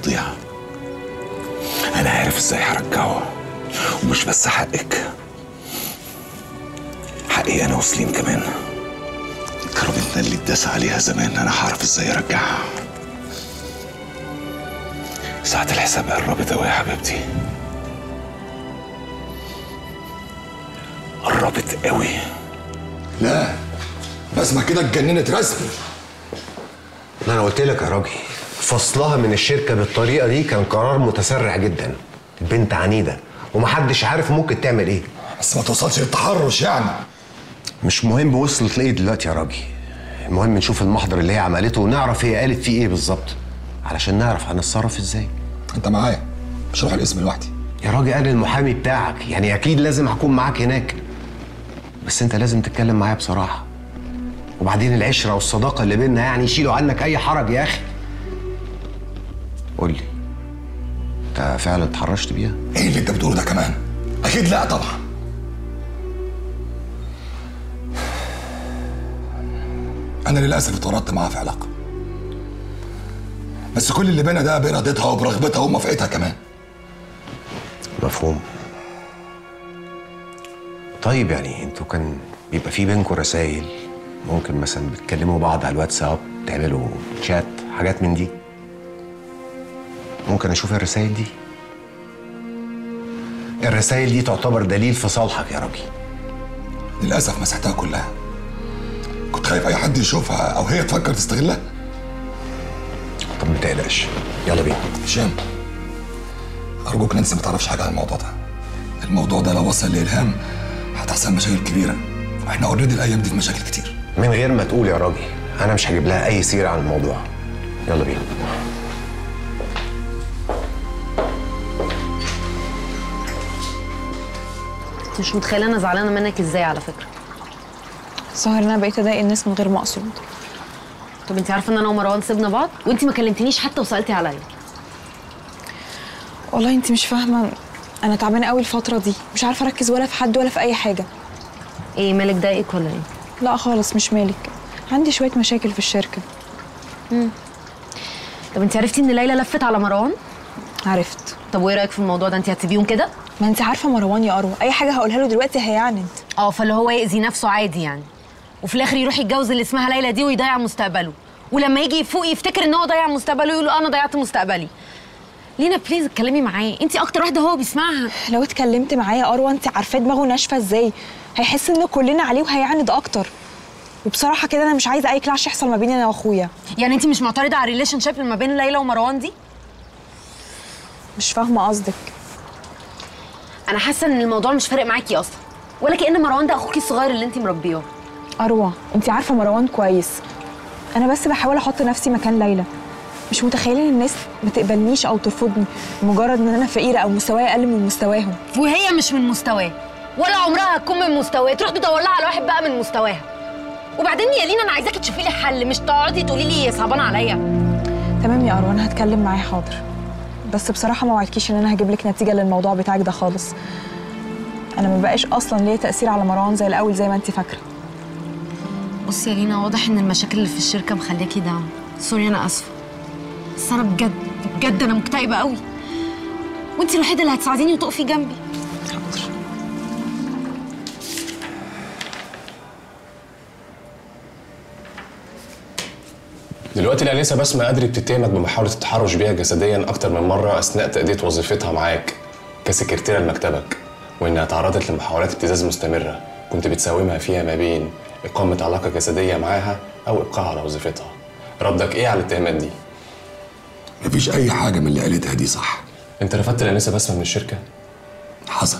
يضيع انا عارف ازاي هرجعه ومش بس حقك حقي انا وسليم كمان كرامتنا اللي اتداس عليها زمان انا هعرف ازاي ارجعها ساعة الحساب قربت اوي يا حبيبتي قربت قوي لا بسمة كده اتجننت رسمي ما انا قلت لك يا راجل فصلها من الشركه بالطريقه دي كان قرار متسرع جدا البنت عنيده ومحدش عارف ممكن تعمل ايه بس ما توصلش للتحرش يعني مش مهم وصلت لايه دلوقتي يا راجل المهم نشوف المحضر اللي هي عملته ونعرف هي قالت فيه ايه بالظبط علشان نعرف هنتصرف ازاي انت معايا مش هروح الاسم لوحدي يا راجل انا المحامي بتاعك يعني اكيد لازم هكون معاك هناك بس انت لازم تتكلم معايا بصراحه وبعدين العشره والصداقه اللي بينا يعني يشيلوا عنك اي حرج يا اخي قول لي انت فعلا اتحرشت بيها ايه اللي انت بتقوله ده كمان اكيد لا طبعا انا للاسف اتورطت معاها في علاقه بس كل اللي بينا ده بارادتها وبرغبتها وموافقتها كمان مفهوم طيب يعني انتوا كان بيبقى في بينكم رسائل ممكن مثلا بتكلموا بعض على الواتساب تعملوا شات حاجات من دي ممكن اشوف الرسائل دي الرسائل دي تعتبر دليل في صالحك يا راجل للاسف مسحتها كلها كنت خايف اي حد يشوفها او هي تفكر تستغلها طب ما تقلقش يلا بينا هشام ارجوك نانسي ما تعرفش حاجه عن الموضوع ده الموضوع ده لو وصل لالهام هتحصل مشاكل كبيره واحنا اوريدي الايام دي في مشاكل كتير من غير ما تقول يا راجل انا مش هجيب لها اي سيره عن الموضوع يلا بينا انت مش متخيله انا زعلانه منك ازاي على فكره ظاهر ان انا بقيت اضايق الناس من غير ما اقصد طب انت عارفه ان انا ومروان سيبنا بعض وانت ما كلمتنيش حتى وسالتي عليا والله انت مش فاهمه انا تعبانه قوي الفتره دي مش عارفه اركز ولا في حد ولا في اي حاجه ايه مالك ضايقك ولا ايه لا خالص مش مالك عندي شويه مشاكل في الشركه طب انت عرفتي ان ليلى لفت على مروان عرفت طب وايه رايك في الموضوع ده انت هتسيبيهم كده ما انت عارفه مروان يا اروى اي حاجه هقولها له دلوقتي هيعند اه فاللي هو يأذي نفسه عادي يعني وفي الاخر يروح يتجوز اللي اسمها ليلى دي ويضيع مستقبله ولما يجي يفوق يفتكر ان هو ضيع مستقبله يقول له انا ضيعت مستقبلي لينا بليز اتكلمي معاه انت اكتر واحده هو بيسمعها لو اتكلمت معاه يا اروى انت عارفاه دماغه ناشفه ازاي هيحس ان كلنا عليه وهيعند اكتر وبصراحه كده انا مش عايزه اي كلاش يحصل ما بيني انا واخويا يعني انت مش معترضه على الريليشن شيب اللي ما بين ليلى ومروان دي مش فاهمه قصدك انا حاسه ان الموضوع مش فارق معاكي اصلا ولا كأن مروان ده اخوكي الصغير اللي انت مربياه اروى انت عارفه مروان كويس انا بس بحاول احط نفسي مكان ليلى مش متخيله ان الناس ما تقبلنيش او ترفضني مجرد ان انا فقيره او مستواي اقل من مستواهم وهي مش من مستواه ولا عمرها هتكون من مستواه تروح تدور لها على واحد بقى من مستواها وبعدين يا لينا انا عايزاكي تشوفي لي حل مش تقعدي تقولي لي صعبان عليا تمام يا اروى انا هتكلم معاه حاضر بس بصراحه ما وعدكيش ان انا هجيب لك نتيجه للموضوع بتاعك ده خالص انا ما بقاش اصلا ليا تاثير على مروان زي الاول زي ما انت فاكره بصي يا لينا واضح ان المشاكل اللي في الشركه مخلياكي داون سوري انا اسفه بس انا بجد بجد انا مكتئبه قوي وانت الوحيده اللي هتساعديني وتقفي جنبي حاضر دلوقتي الانسه بسمه قدرت بتتهمك بمحاوله التحرش بيها جسديا اكتر من مره اثناء تاديه وظيفتها معاك كسكرتيره لمكتبك وانها تعرضت لمحاولات ابتزاز مستمره كنت بتساومها فيها ما بين اقامه علاقه جسديه معاها او ابقائها على وظيفتها ردك ايه على الاتهامات دي مفيش اي حاجه من اللي قالتها دي صح انت رفضت الانسه بسمه من الشركه حصل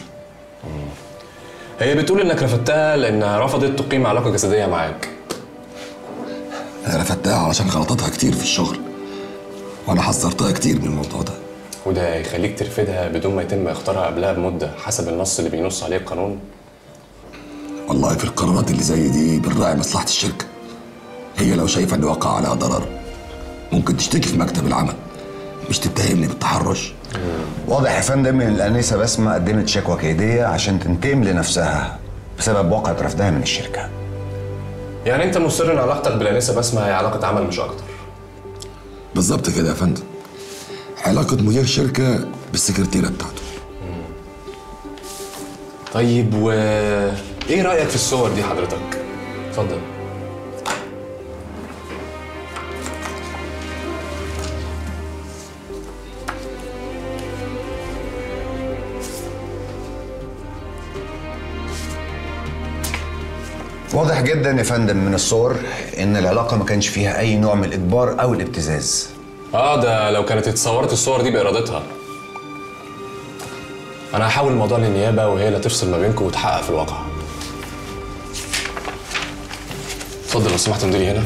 هي بتقول انك رفضتها لانها رفضت تقيم علاقه جسديه معاك انا رفضتها علشان غلطاتها كتير في الشغل وانا حذرتها كتير من الموضوع ده وده يخليك ترفضها بدون ما يتم اختارها قبلها بمده حسب النص اللي بينص عليه القانون والله في القرارات اللي زي دي بنراعي مصلحه الشركه هي لو شايفه ان وقع عليها ضرر ممكن تشتكي في مكتب العمل مش تتهمني بالتحرش واضح يا فندم ان الانسه بسمه قدمت شكوى كيديه عشان تنتقم لنفسها بسبب واقعه رفضها من الشركه يعني انت مصر ان علاقتك بالانسه بسمه هي علاقه عمل مش اكتر بالظبط كده يا فندم علاقة مدير شركة بالسكرتيرة بتاعته طيب و ايه رايك في الصور دي حضرتك اتفضل واضح جدا يا فندم من الصور ان العلاقه ما كانش فيها اي نوع من الاجبار او الابتزاز اه ده لو كانت اتصورت الصور دي بارادتها انا هحاول الموضوع للنيابه وهي اللي تفصل ما بينكم وتحقق في الواقع اتفضل لو سمحت مديري هنا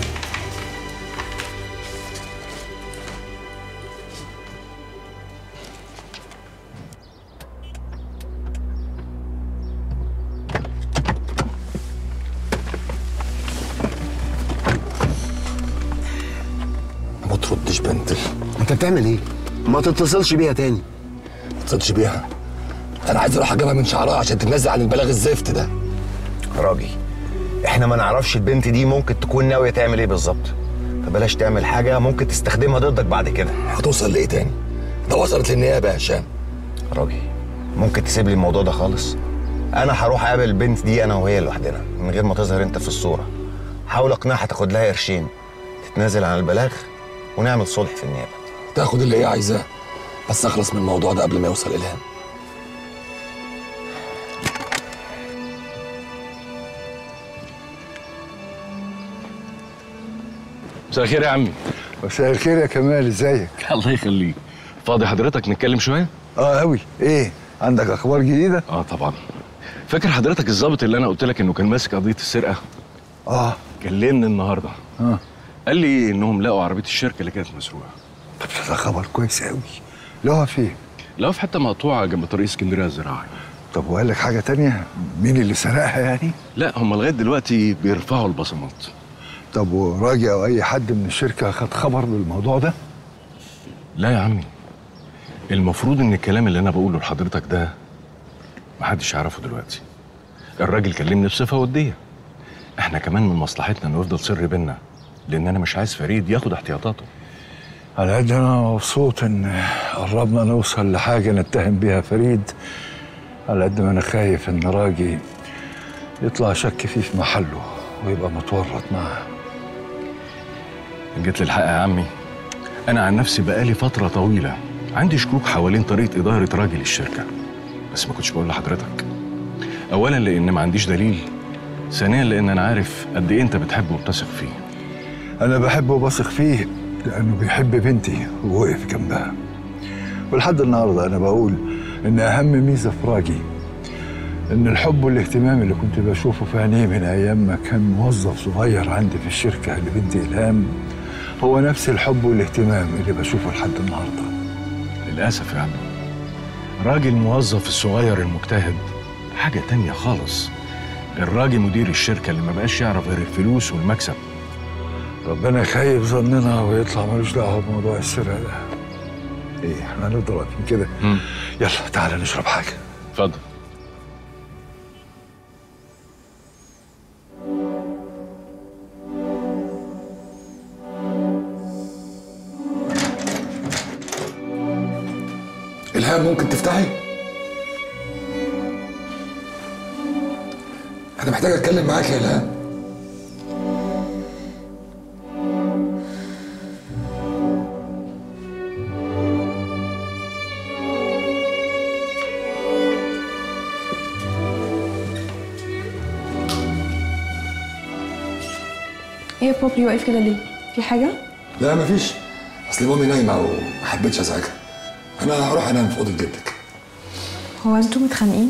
ما تردش بنت انت بتعمل ايه ما تتصلش بيها تاني ما تتصلش بيها انا عايز اروح اجيبها من شعرها عشان تتنزل عن البلاغ الزفت ده راجل احنا ما نعرفش البنت دي ممكن تكون ناويه تعمل ايه بالظبط فبلاش تعمل حاجه ممكن تستخدمها ضدك بعد كده هتوصل لايه تاني ده وصلت للنيابه يا هشام راجل ممكن تسيب لي الموضوع ده خالص انا هروح اقابل البنت دي انا وهي لوحدنا من غير ما تظهر انت في الصوره حاول اقنعها تاخد لها قرشين تتنازل عن البلاغ ونعمل صلح في النيابه تاخد اللي هي عايزاه بس اخلص من الموضوع ده قبل ما يوصل الهام مساء الخير يا عمي مساء الخير يا كمال ازيك؟ الله يخليك فاضي حضرتك نتكلم شويه اه قوي ايه؟ عندك اخبار جديده؟ اه طبعا فاكر حضرتك الضابط اللي انا قلت لك انه كان ماسك قضيه السرقه اه كلمني النهارده اه قال لي انهم لقوا عربيه الشركه اللي كانت مسروقه طب ده خبر كويس قوي لقوها فين؟ لقوا في حته مقطوعه جنب طريق اسكندريه الزراعي طب وقال لك حاجه تانية؟ مين اللي سرقها يعني؟ لا هم لغايه دلوقتي بيرفعوا البصمات طب وراجع او اي حد من الشركه خد خبر بالموضوع ده؟ لا يا عمي المفروض ان الكلام اللي انا بقوله لحضرتك ده محدش يعرفه دلوقتي الراجل كلمني بصفه وديه احنا كمان من مصلحتنا انه يفضل سر بينا لان انا مش عايز فريد ياخد احتياطاته على قد انا مبسوط ان قربنا نوصل لحاجه نتهم بيها فريد على قد ما انا خايف ان راجي يطلع شك فيه في محله ويبقى متورط معاه جيت للحق يا عمي انا عن نفسي بقالي فتره طويله عندي شكوك حوالين طريقه اداره راجل الشركه بس ما كنتش بقول لحضرتك اولا لان ما عنديش دليل ثانيا لان انا عارف قد ايه انت بتحبه وبتثق فيه أنا بحبه وبثق فيه لأنه بيحب بنتي ووقف جنبها ولحد النهاردة أنا بقول إن أهم ميزة في راجي إن الحب والاهتمام اللي كنت بشوفه في عينيه من أيام ما كان موظف صغير عندي في الشركة لبنتي إلهام هو نفس الحب والاهتمام اللي بشوفه لحد النهاردة للاسف يا عمي راجل موظف الصغير المجتهد حاجه تانية خالص الراجل مدير الشركه اللي ما بقاش يعرف غير الفلوس والمكسب ربنا يخيب ظننا ويطلع ملوش دعوة بموضوع السرقة ده إيه إحنا هنفضل واقفين كده مم. يلا تعالى نشرب حاجة اتفضل الهام ممكن تفتحي انا محتاج اتكلم معاك يا الهام ايه يا بابي واقف كده ليه؟ في حاجة؟ لا مفيش اصل مامي نايمه وما حبيتش ازعجها انا هروح انام في اوضه جدك هو انتوا متخانقين؟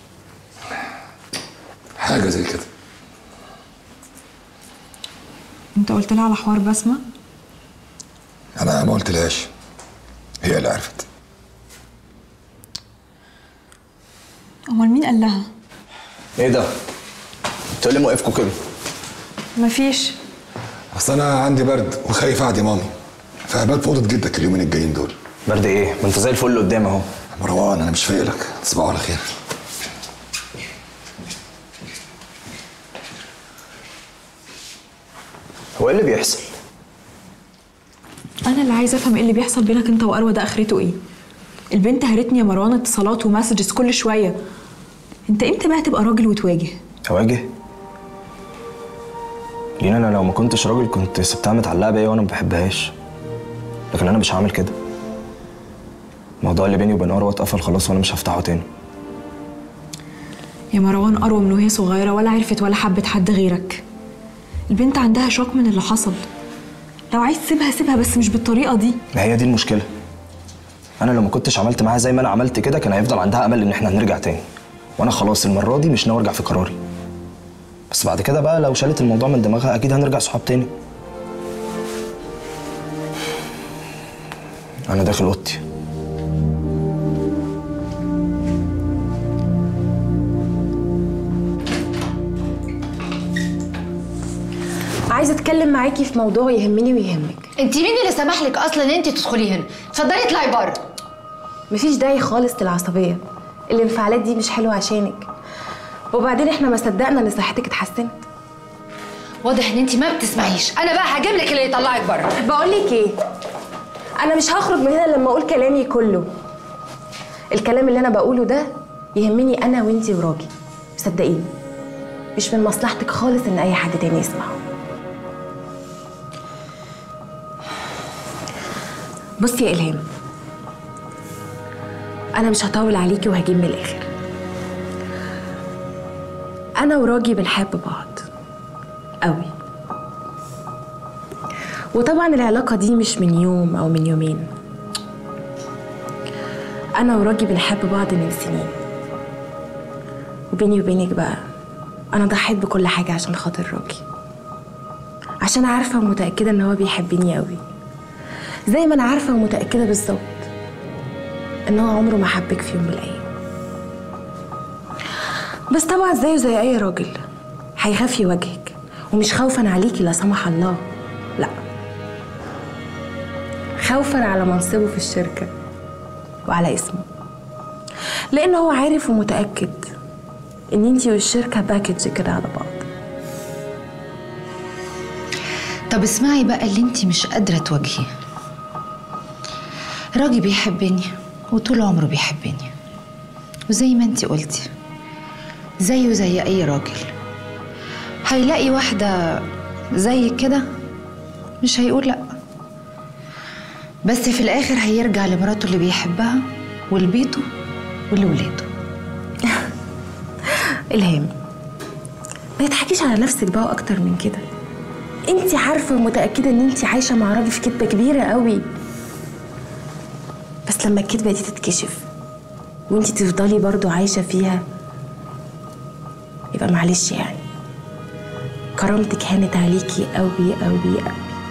حاجه زي كده انت قلت لها على حوار بسمة؟ انا ما قلتلهاش هي اللي عرفت امال مين قال لها؟ ايه ده؟ انتوا ليه موقفكوا كده؟ مفيش اصل انا عندي برد وخايف اقعد يا مامي فهبات في اوضه جدك اليومين الجايين دول برد ايه؟ ما انت زي الفل قدام اهو مروان انا مش فايق لك تصبحوا على خير هو ايه اللي بيحصل؟ انا اللي عايزه افهم ايه اللي بيحصل بينك انت واروى ده اخرته ايه البنت هرتني يا مروان اتصالات ومسجز كل شويه انت امتى بقى تبقى راجل وتواجه اواجه لين انا لو ما كنتش راجل كنت سبتها متعلقه بيا وانا ما بحبهاش لكن انا مش هعمل كده الموضوع اللي بيني وبين اروى اتقفل خلاص وانا مش هفتحه تاني يا مروان اروى من وهي صغيره ولا عرفت ولا حبت حد غيرك البنت عندها شوك من اللي حصل لو عايز تسيبها سيبها بس مش بالطريقه دي ما هي دي المشكله انا لو ما كنتش عملت معاها زي ما انا عملت كده كان هيفضل عندها امل ان احنا هنرجع تاني وانا خلاص المره دي مش ناوي ارجع في قراري بس بعد كده بقى لو شالت الموضوع من دماغها اكيد هنرجع صحاب تاني انا داخل اوضتي عايزه اتكلم معاكي في موضوع يهمني ويهمك انت مين اللي سمح لك اصلا ان انت تدخلي هنا اتفضلي اطلعي بره مفيش داعي خالص للعصبيه الانفعالات دي مش حلوه عشانك وبعدين احنا ما صدقنا ان صحتك اتحسنت واضح ان انت ما بتسمعيش انا بقى هجيب لك اللي يطلعك بره بقول لك ايه انا مش هخرج من هنا لما اقول كلامي كله الكلام اللي انا بقوله ده يهمني انا وانتي وراجي صدقيني مش من مصلحتك خالص ان اي حد تاني يسمعه بصي يا الهام انا مش هطول عليكي وهجيب من الاخر انا وراجي بنحب بعض قوي وطبعا العلاقة دي مش من يوم أو من يومين أنا وراجي بنحب بعض من سنين وبيني وبينك بقى أنا ضحيت بكل حاجة عشان خاطر راجي عشان عارفة ومتأكدة إن هو بيحبني قوي زي ما أنا عارفة ومتأكدة بالظبط إن هو عمره ما حبك في يوم من الأيام بس طبعا زيه زي أي راجل هيخاف يواجهك ومش خوفا عليكي لا سمح الله لا خوفا على منصبه في الشركة وعلى اسمه لأن هو عارف ومتأكد إن انتي والشركة باكج كده على بعض طب اسمعي بقى اللي انت مش قادرة تواجهيه راجي بيحبني وطول عمره بيحبني وزي ما انت قلتي زيه زي اي راجل هيلاقي واحدة زي كده مش هيقول لأ بس في الآخر هيرجع لمراته اللي بيحبها ولبيته ولولاده إلهام ما تضحكيش على نفسك بقى أكتر من كده انتي عارفة ومتأكدة إن انتي عايشة مع راجل في كدبة كبيرة قوي بس لما الكدبة دي تتكشف وانتي تفضلي برضو عايشة فيها يبقى معلش يعني كرامتك هانت عليكي قوي قوي قوي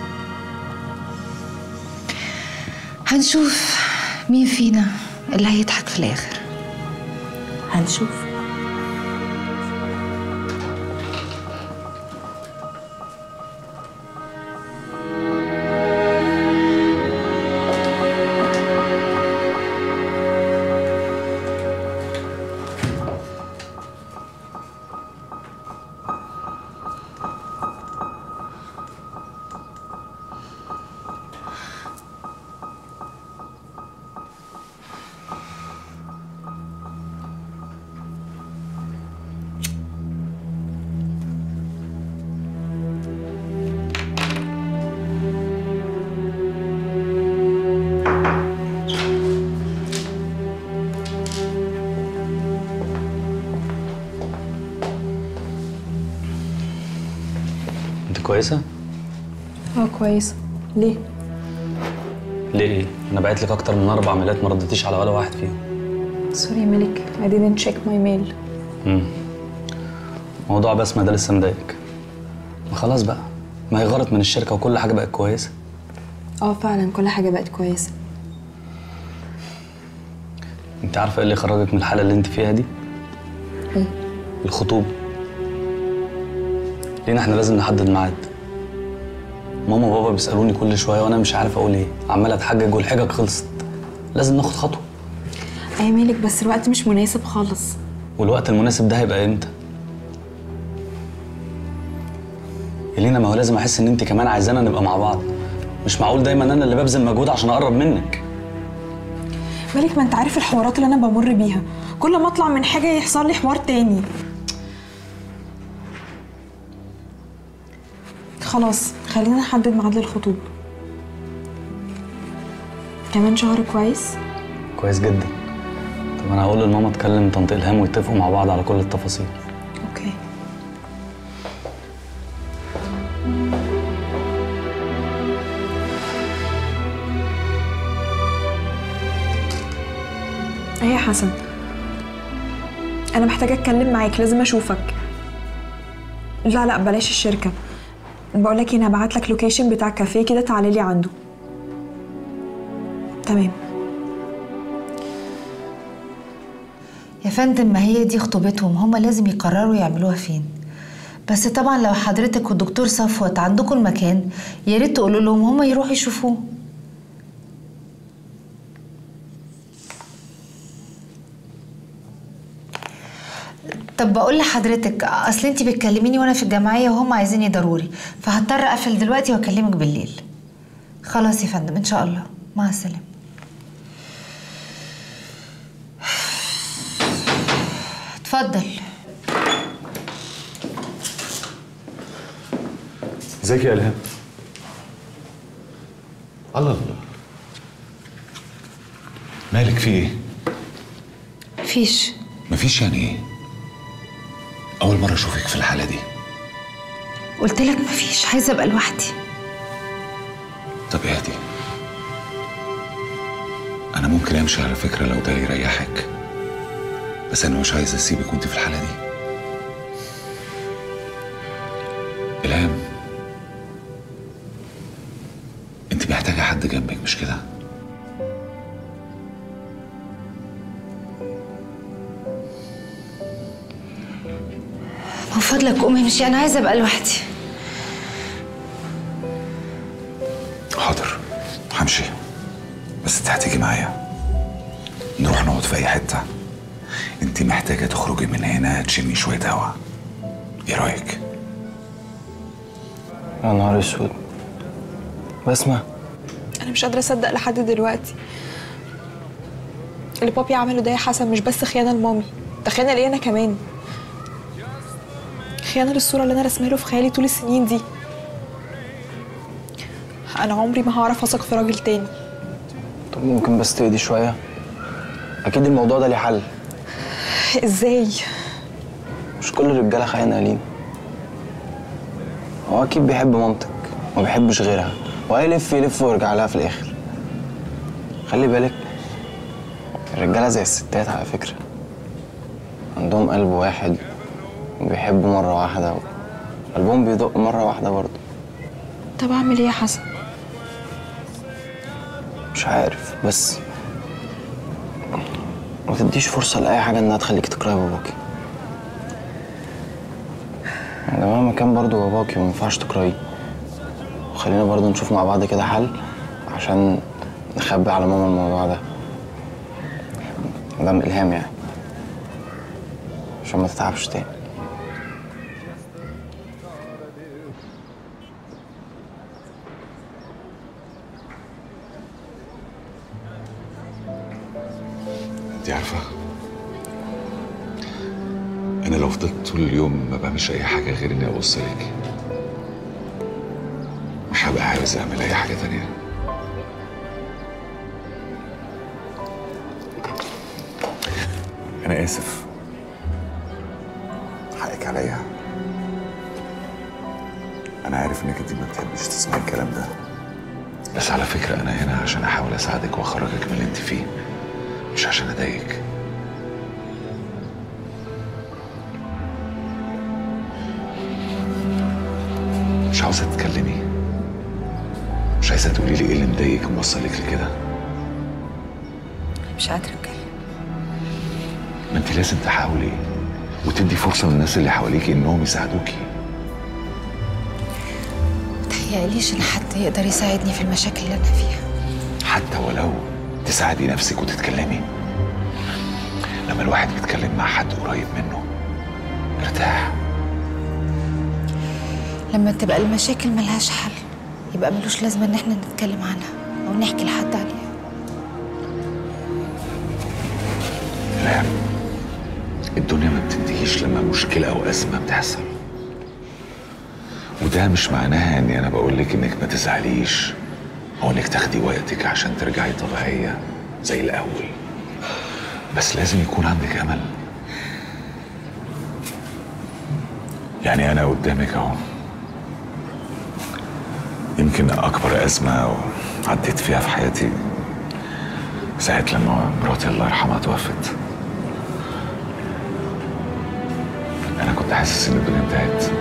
هنشوف مين فينا اللي هيضحك في الآخر هنشوف انت كويسه اه كويسه ليه ليه ايه انا بعت لك اكتر من اربع ميلات ما ردتيش على ولا واحد فيهم سوري يا ملك I didn't check my mail امم موضوع بسمه ده لسه مضايقك ما خلاص بقى ما هي غلط من الشركه وكل حاجه بقت كويسه اه فعلا كل حاجه بقت كويسه انت عارفه ايه اللي خرجك من الحاله اللي انت فيها دي ايه الخطوبه لينا احنا لازم نحدد ميعاد ماما وبابا بيسالوني كل شويه وانا مش عارف اقول ايه عمال اتحجج والحجج خلصت لازم ناخد خطوه اي مالك بس الوقت مش مناسب خالص والوقت المناسب ده هيبقى امتى يا لينا ما هو لازم احس ان انت كمان عايزانا نبقى مع بعض مش معقول دايما انا اللي ببذل مجهود عشان اقرب منك مالك ما انت عارف الحوارات اللي انا بمر بيها كل ما اطلع من حاجه يحصل لي حوار تاني خلاص خلينا نحدد ميعاد للخطوبه كمان شهر كويس كويس جدا طب انا هقول لماما تكلم طنط الهام ويتفقوا مع بعض على كل التفاصيل اوكي ايه يا حسن انا محتاجه اتكلم معاك لازم اشوفك لا لا بلاش الشركه بقول لك انا هبعت لك لوكيشن بتاع كافيه كده تعالي لي عنده تمام يا فندم ما هي دي خطوبتهم هما لازم يقرروا يعملوها فين بس طبعا لو حضرتك والدكتور صفوت عندكم المكان يا ريت تقولوا لهم هما يروحوا يشوفوه طب بقول لحضرتك اصل انت بتكلميني وانا في الجمعيه وهم عايزيني ضروري فهضطر اقفل دلوقتي واكلمك بالليل خلاص يا فندم ان شاء الله مع السلامه اتفضل ازيك يا الهام الله الله مالك في ايه فيش مفيش يعني ايه اول مره اشوفك في الحاله دي قلت لك مفيش عايزه ابقى لوحدي طب اهدي انا ممكن امشي على فكره لو ده يريحك بس انا مش عايز اسيبك وانت في الحاله دي الهام انت محتاجه حد جنبك مش كده من فضلك قومي مشي انا عايزه ابقى لوحدي حاضر همشي بس انت هتيجي معايا نروح نقعد في اي حته انت محتاجه تخرجي من هنا تشمي شويه هوا ايه رايك يا نهار اسود بسمة انا مش قادره اصدق لحد دلوقتي اللي بابي عمله ده يا حسن مش بس خيانه لمامي ده خيانه ليا انا كمان خيانه للصوره اللي انا رسمها له في خيالي طول السنين دي انا عمري ما هعرف اثق في راجل تاني طب ممكن بس تهدي شوية أكيد الموضوع ده ليه حل ازاي مش كل الرجالة خاينة يا لين هو أكيد بيحب مامتك ما بيحبش غيرها وهيلف يلف ويرجع لها في الآخر خلي بالك الرجالة زي الستات على فكرة عندهم قلب واحد وبيحبوا مرة واحدة قلبهم بيدق مرة واحدة برضه طب اعمل ايه يا حسن مش عارف بس ما تديش فرصة لأي حاجة إنها تخليك تكرهي باباكي ده مهما كان برضه باباكي وما ينفعش تكرهيه وخلينا برضه نشوف مع بعض كده حل عشان نخبي على ماما الموضوع ده مدام إلهام يعني عشان ما تتعبش تاني انت عارفه انا لو فضلت طول اليوم ما بعملش اي حاجه غير اني ابص لك مش هبقى عاوز اعمل اي حاجه تانية انا اسف حقك عليا انا عارف انك انت ما بتحبيش تسمعي الكلام ده بس على فكره انا هنا عشان احاول اساعدك واخرجك من اللي انت فيه مش عشان اضايقك مش عاوزه تتكلمي مش عايزه تقولي لي ايه اللي مضايقك وموصلك لكده مش قادره اتكلم ما انت لازم تحاولي وتدي فرصه للناس اللي حواليكي انهم يساعدوكي متهيأليش ان حد يقدر يساعدني في المشاكل اللي انا فيها حتى ولو تساعدي نفسك وتتكلمي لما الواحد بيتكلم مع حد قريب منه ارتاح لما تبقى المشاكل ملهاش حل يبقى ملوش لازمة إن احنا نتكلم عنها أو نحكي لحد عليها لا الدنيا ما بتنتهيش لما مشكلة أو أزمة بتحصل وده مش معناها إني أنا بقول لك إنك ما تزعليش أو إنك تاخدي وقتك عشان ترجعي طبيعية زي الأول بس لازم يكون عندك أمل يعني أنا قدامك أهو يمكن أكبر أزمة عديت فيها في حياتي ساعة لما مراتي الله يرحمها توفت أنا كنت حاسس إن الدنيا انتهت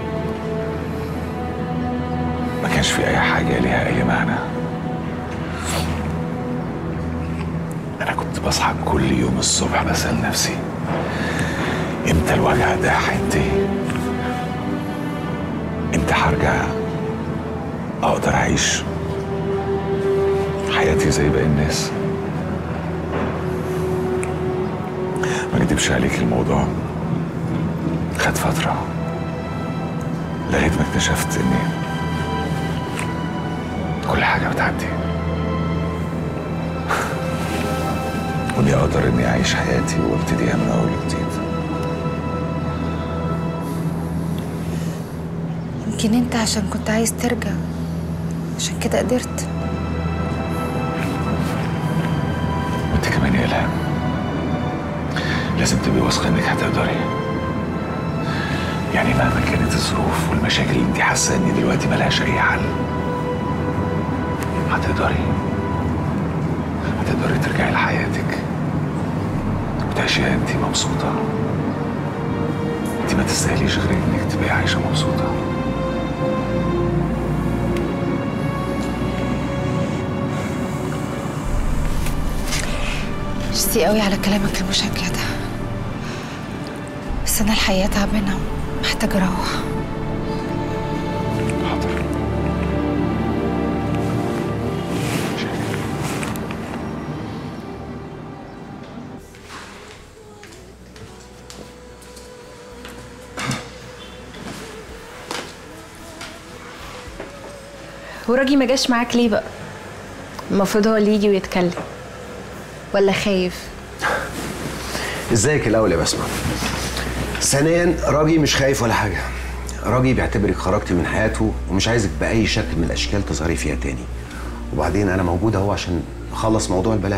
ما كانش في أي حاجة ليها أي معنى أنا كنت بصحى كل يوم الصبح بسأل نفسي إمتى الوجع ده هينتهي؟ إمتى هرجع أقدر أعيش حياتي زي باقي الناس؟ ما اكدبش عليك الموضوع خد فترة لغاية ما اكتشفت اني كل حاجة بتعدي واني اقدر اني اعيش حياتي وابتديها من اول وجديد يمكن انت عشان كنت عايز ترجع عشان كده قدرت وانت كمان يا الهام لازم تبقي واثقة انك هتقدري يعني مهما كانت الظروف والمشاكل اللي انت حاسة ان دلوقتي ملهاش اي حل هتقدري هتقدري ترجعي لحياتك وتعيشيها انت مبسوطة انت ما تستاهليش غير انك تبقي عايشة مبسوطة ميرسي قوي على كلامك المشجع ده بس انا الحقيقه تعبانه محتاجه اروح وراجي ما جاش معاك ليه بقى المفروض هو اللي يجي ويتكلم ولا خايف ازيك الاول يا بسمه ثانيا راجي مش خايف ولا حاجه راجي بيعتبرك خرجتي من حياته ومش عايزك باي شكل من الاشكال تظهري فيها تاني وبعدين انا موجود اهو عشان اخلص موضوع البلاغ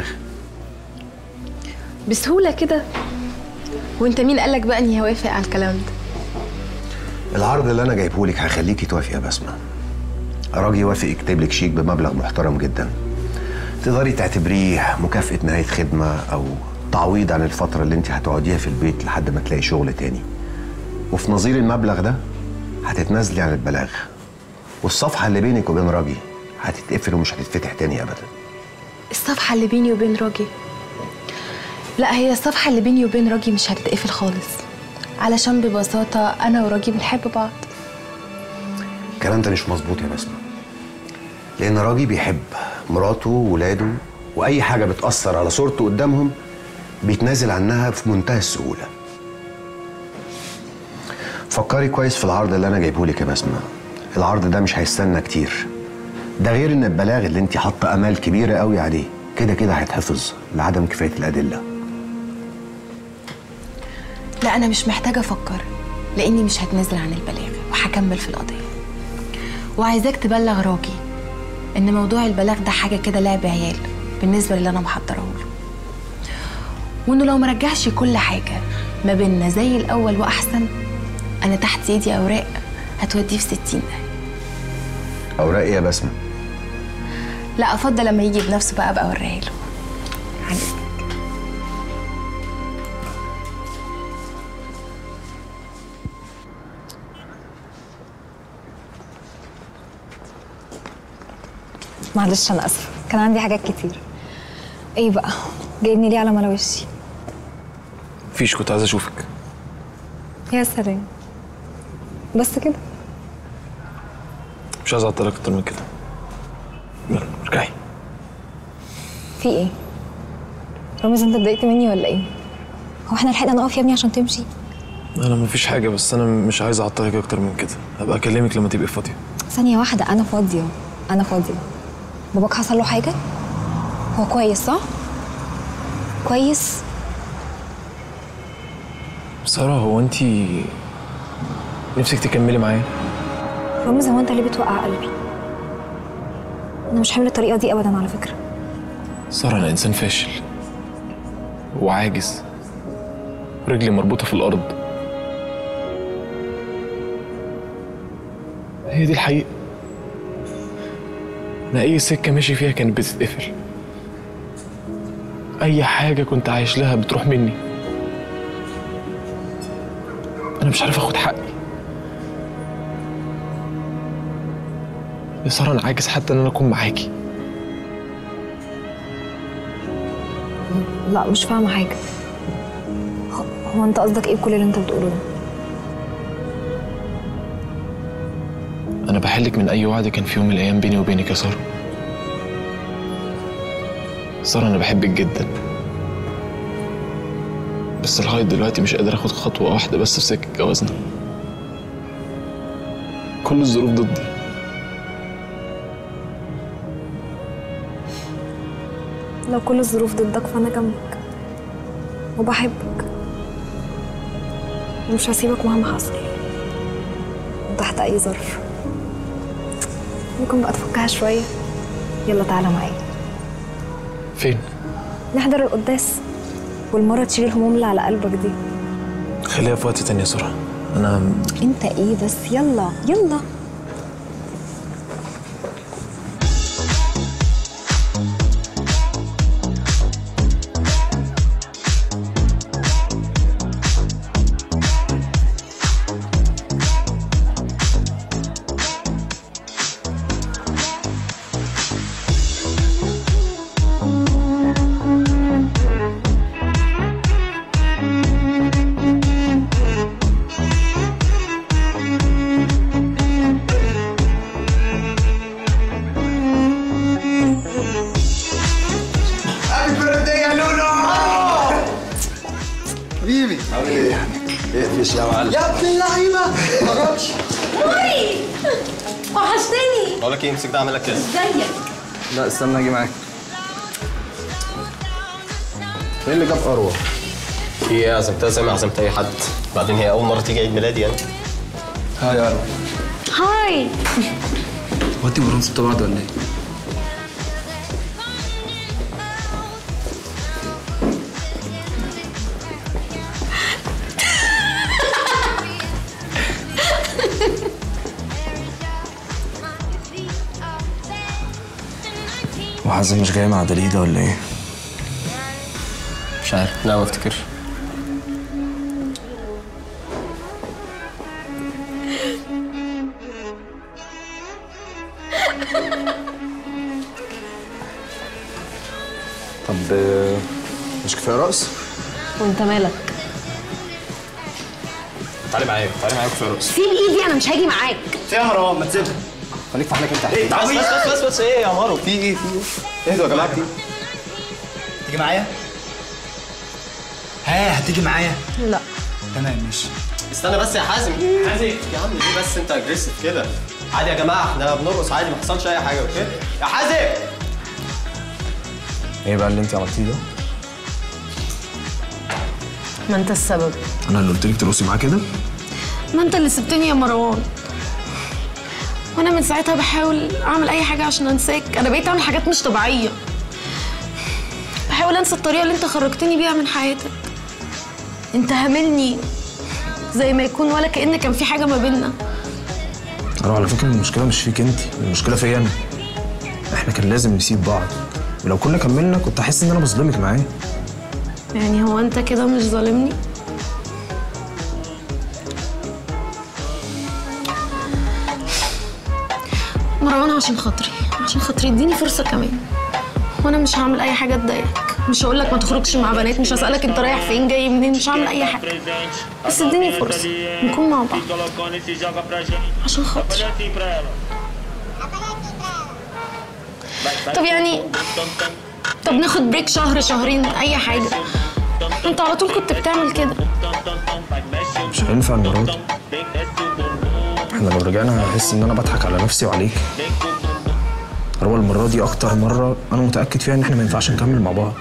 بسهوله كده وانت مين قالك بقى اني هوافق على الكلام ده العرض اللي انا جايبه لك هيخليكي توافقي يا بسمه راجي وافق يكتب لك شيك بمبلغ محترم جدا تقدري تعتبريه مكافأة نهاية خدمة أو تعويض عن الفترة اللي انت هتقعديها في البيت لحد ما تلاقي شغل تاني وفي نظير المبلغ ده هتتنازلي عن البلاغ والصفحة اللي بينك وبين راجي هتتقفل ومش هتتفتح تاني أبدا الصفحه اللي بيني وبين راجي لا هي الصفحه اللي بيني وبين راجي مش هتتقفل خالص علشان ببساطه انا وراجي بنحب بعض الكلام ده مش مظبوط يا بسمة لأن راجي بيحب مراته وولاده وأي حاجة بتأثر على صورته قدامهم بيتنازل عنها في منتهى السهولة فكري كويس في العرض اللي أنا جايبه لك يا بسمة العرض ده مش هيستنى كتير ده غير إن البلاغ اللي أنت حاطة آمال كبيرة قوي عليه كده كده هيتحفظ لعدم كفاية الأدلة لا انا مش محتاجه افكر لاني مش هتنازل عن البلاغ وهكمل في القضيه وعايزاك تبلغ راجي ان موضوع البلاغ ده حاجه كده لعب عيال بالنسبه للي انا محضره له وانه لو مرجعش كل حاجه ما بيننا زي الاول واحسن انا تحت ايدي اوراق هتوديه في ستين ده أوراق إيه يا بسمة لا افضل لما يجي بنفسه بقى ابقى اوريها له عن إذنك. معلش انا اسفه كان عندي حاجات كتير ايه بقى جايبني ليه على ملا وشي مفيش كنت عايز اشوفك يا سلام بس كده مش عايز اعطلك اكتر من كده يلا ارجعي في ايه رامز انت اتضايقت مني ولا ايه هو احنا لحقنا نقف يا ابني عشان تمشي انا مفيش حاجه بس انا مش عايز اعطلك اكتر من كده هبقى اكلمك لما تبقي فاضيه ثانيه واحده انا فاضيه انا فاضيه باباك حصل له حاجه هو كويس صح كويس سارة هو انت نفسك تكملي معايا رامز هو انت اللي بتوقع قلبي انا مش حامل الطريقه دي ابدا على فكره سارة انا انسان فاشل وعاجز رجلي مربوطة في الارض هي دي الحقيقة انا اي سكة ماشي فيها كانت بتتقفل اي حاجة كنت عايش لها بتروح مني انا مش عارف اخد حقي يا سارة انا عاجز حتى ان انا اكون معاكي لا مش فاهمه حاجه هو- هو انت قصدك ايه بكل اللي انت بتقوله ده انا بحلك من اي وعد كان في يوم من الايام بيني وبينك يا ساره ساره انا بحبك جدا بس لغايه دلوقتي مش قادر اخد خطوه واحده بس في سكه جوازنا كل الظروف ضدي لو كل الظروف ضدك فانا جنبك وبحبك ومش هسيبك مهما حصل تحت اي ظرف ممكن بقى تفكها شويه يلا تعالى معايا فين نحضر القداس والمره تشيل الهموم اللي على قلبك دي خليها في وقت تاني يا ساره انا انت ايه بس يلا يلا هابي بيرثدي يا لولو حبيبي عامل ايه؟ اقفش يا معلم يا ابن اللعيبه ما جربش موري وحشتني بقول لك ايه امسك ده اعمل لك كده ازيك لا استنى اجي معاك ايه اللي جاب اروى؟ في ايه عزمتها زي ما عزمت اي حد بعدين هي اول مره تيجي عيد ميلادي يعني هاي يا اروى هاي هو انت ورامز بتوع بعض ولا ايه؟ وحازم مش جاي مع دليده ولا ايه؟ مش عارف لا ما افتكرش طب آه، مش كفايه رقص؟ وانت مالك تعالي معايا تعالي معايا كفايه رقص سيب ايدي انا مش هاجي معاك في يا مروان ما تسيبها خليك في حالك انت ايه بس بس بس بس ايه يا مارو في ايه في ايه اهدوا يا جماعه في تيجي معايا ها هتيجي معايا لا تمام ماشي استنى بس يا حازم حازم يا عم ليه بس انت اجريسيف كده عادي يا جماعه احنا بنرقص عادي ما حصلش اي حاجه اوكي يا حازم ايه بقى اللي انت عملتيه ده؟ ما انت السبب انا اللي قلت لك ترقصي معاه كده؟ ما انت اللي سبتني يا مروان وانا من ساعتها بحاول اعمل اي حاجه عشان انساك انا بقيت اعمل حاجات مش طبيعيه بحاول انسى الطريقه اللي انت خرجتني بيها من حياتك انت هاملني زي ما يكون ولا كأن كان في حاجه ما بيننا اروى على فكره المشكله مش فيك انت المشكله فيا انا احنا كان لازم نسيب بعض ولو كنا كملنا كنت احس ان انا بظلمك معاه يعني هو انت كده مش ظالمني مروان عشان خاطري عشان خاطري اديني فرصه كمان وانا مش هعمل اي حاجه تضايقك مش هقول لك ما تخرجش مع بنات مش هسالك انت رايح فين جاي منين مش هعمل اي حاجه بس اديني فرصه نكون مع بعض عشان خاطري طب يعني طب ناخد بريك شهر شهرين اي حاجه انت على طول كنت بتعمل كده مش هينفع المره دي احنا لو رجعنا هحس ان انا بضحك على نفسي وعليك مروه المره دي اكتر مره انا متاكد فيها ان احنا ما ينفعش نكمل مع بعض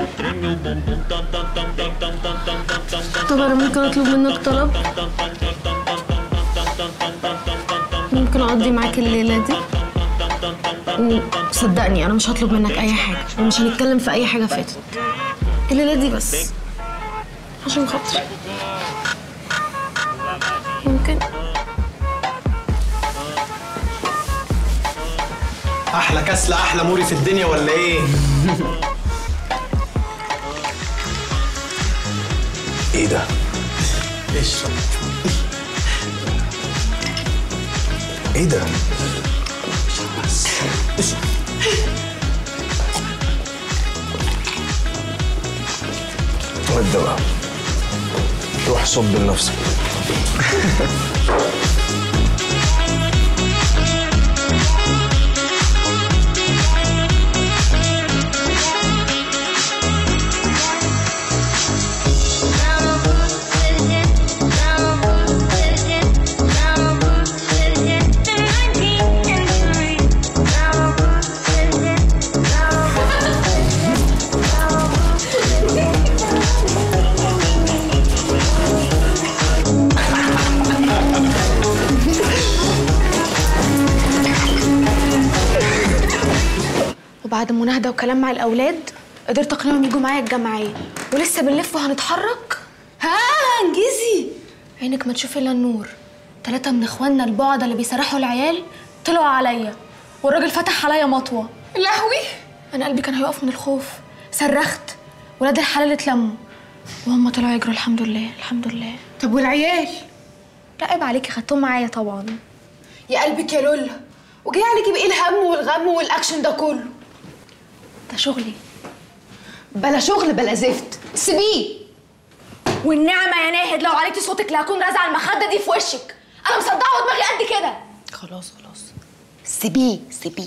طب انا ممكن اطلب منك طلب ممكن اقضي معاك الليله دي صدقني انا مش هطلب منك اي حاجه ومش هنتكلم في اي حاجه فاتت الليله دي بس عشان خاطري ممكن احلى كسله احلى موري في الدنيا ولا ايه ايه ده اشرب ايه ده ودى بقى روح صب لنفسك وبعد مناهدة وكلام مع الأولاد قدرت أقنعهم يجوا معايا الجمعية ولسه بنلف وهنتحرك ها انجزي عينك ما تشوفي إلا النور تلاتة من إخواننا البعدة اللي بيسرحوا العيال طلعوا عليا والراجل فتح عليا مطوة لهوي أنا قلبي كان هيقف من الخوف صرخت ولاد الحلال اتلموا وهم طلعوا يجروا الحمد لله الحمد لله طب والعيال؟ لا عيب عليكي خدتهم معايا طبعا يا قلبك يا لولا وجاي عليكي بايه الهم والغم والاكشن ده كله ده شغلي بلا شغل بلا زفت سيبيه والنعمه يا ناهد لو عليكي صوتك لا هكون رازعه المخده دي في وشك انا مصدعه ودماغي قد كده خلاص خلاص سيبيه سيبيه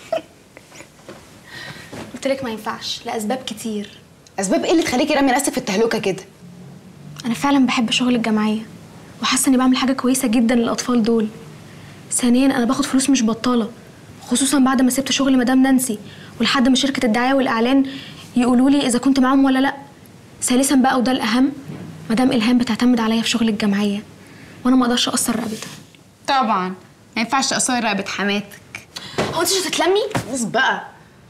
قلت لك ما ينفعش لاسباب كتير اسباب ايه اللي تخليكي رامي نفسك في التهلكه كده انا فعلا بحب شغل الجمعيه وحاسه اني بعمل حاجه كويسه جدا للاطفال دول ثانيا انا باخد فلوس مش بطاله خصوصا بعد ما سبت شغل مدام نانسي ولحد ما شركه الدعايه والاعلان يقولوا لي اذا كنت معاهم ولا لا ثالثا بقى وده الاهم مدام الهام بتعتمد عليا في شغل الجمعيه وانا ما اقدرش اقصر رقبتها طبعا ما ينفعش تقصري رقبه حماتك هو انت مش هتتلمي بص بقى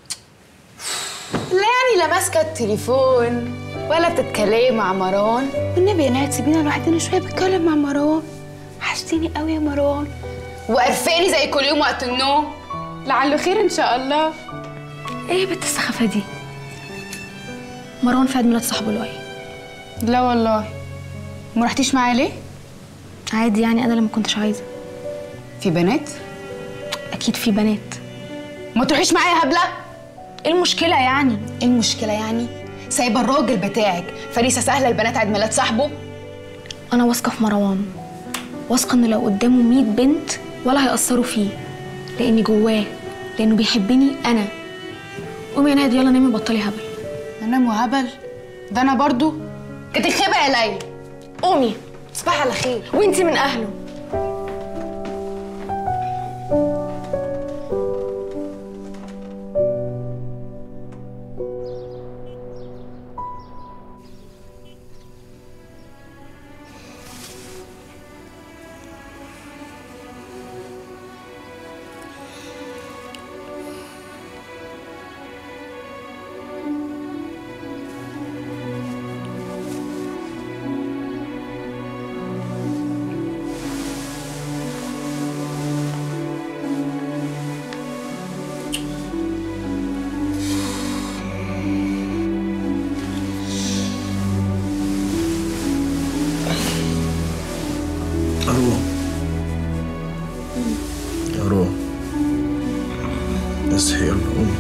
لا يعني لا ماسكه التليفون ولا بتتكلمي مع مروان والنبي يا نهى تسيبينا لوحدنا شويه بتكلم مع مروان وحشتيني قوي يا مروان وقرفاني زي كل يوم وقت النوم لعله خير ان شاء الله ايه يا بنت السخافه دي مروان في عيد ميلاد صاحبه لؤي لا والله ما رحتيش معاه ليه عادي يعني انا اللي ما كنتش عايزه في بنات اكيد في بنات ما تروحيش معايا يا هبله ايه المشكله يعني ايه المشكله يعني سايبه الراجل بتاعك فريسه سهله البنات عيد ميلاد صاحبه انا واثقه في مروان واثقه ان لو قدامه 100 بنت ولا هيأثروا فيه لاني جواه لانه بيحبني انا قومي يا نادي يلا نامي بطلي هبل انام وهبل ده انا برضو كنت خيبه يا ليلى قومي تصبحي على خير وانتي من اهله أروى أروى اصحي يلا قومي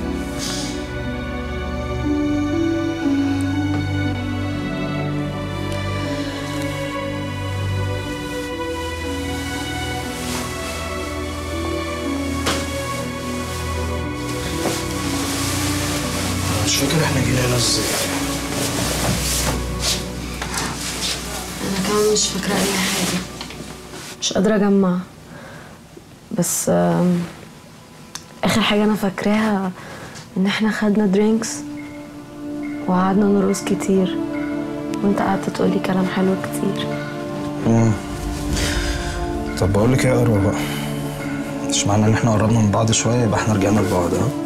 مش فاكر احنا جينا هنا ازاي انا كمان مش فاكره اي حاجه مش قادره اجمع بس آم، اخر حاجه انا فاكراها ان احنا خدنا درينكس وقعدنا نرقص كتير وانت قعدت تقولي كلام حلو كتير مم. طب بقول لك ايه يا اروى بقى مش معنى ان احنا قربنا من بعض شويه يبقى احنا رجعنا لبعض ها